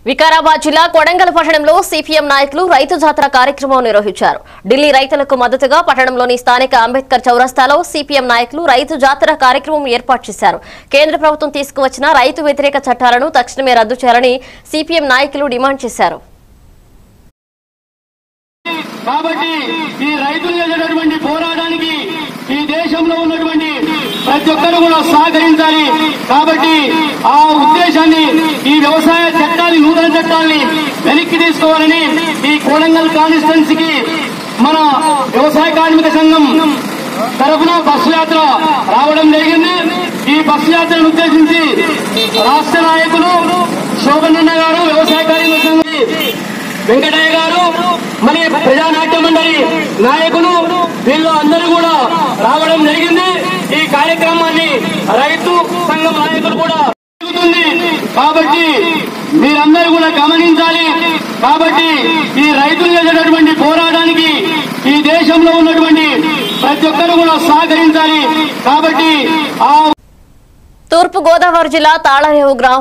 వికారాబాద్ జిల్లా కొడంగల్ పట్టణంలో సిపిఎం నాయకులు రైతు జాతర కార్యక్రమం నిర్వహించారు ఢిల్లీ రైతులకు మద్దతుగా పట్టణంలోని స్థానిక అంబేద్కర్ చౌరస్తాలో సిపిఎం నాయకులు రైతు జాతర కార్యక్రమం ఏర్పాటు చేశారు కేంద్ర ప్రభుత్వం తీసుకువచ్చిన రైతు వ్యతిరేక చట్టాలను తక్షణమే రద్దు చేయాలని సిపిఎం నాయకులు డిమాండ్ చేశారు కాబట్టి ఈ రైతులు చేసేటటువంటి పోరాటానికి ఈ దేశంలో ఉన్నటువంటి ప్రతి ఒక్కరు కూడా సహకరించాలి కాబట్టి ఆ ఉద్దేశాన్ని ఈ వ్యవసాయ చట్టాన్ని నూతన చట్టాన్ని వెనక్కి తీసుకోవాలని ఈ కోడంగల్ కాన్స్టిట్యున్సీకి మన వ్యవసాయ కార్మిక సంఘం తరఫున బస్సు యాత్ర రావడం జరిగింది ఈ బస్సు యాత్రను ఉద్దేశించి రాష్ట్ర నాయకులు శోభనన్న గారు వ్యవసాయ కార్మిక సంఘం వెంకటయ్య గారు మరి ప్రజానాట్య మండలి నాయకులు వీళ్ళు అందరూ కూడా రావడం జరిగింది ఈ కార్యక్రమాన్ని రైతు సంఘం నాయకులు కూడా జరుగుతుంది కాబట్టి మీరందరూ కూడా గమనించాలి కాబట్టి ఈ రైతులు చేసేటటువంటి పోరాటానికి ఈ దేశంలో ఉన్నటువంటి ప్రతి ఒక్కరు కూడా సహకరించాలి కాబట్టి ఆ తూర్పు గోదావరి జిల్లా తాళరేవు గ్రామ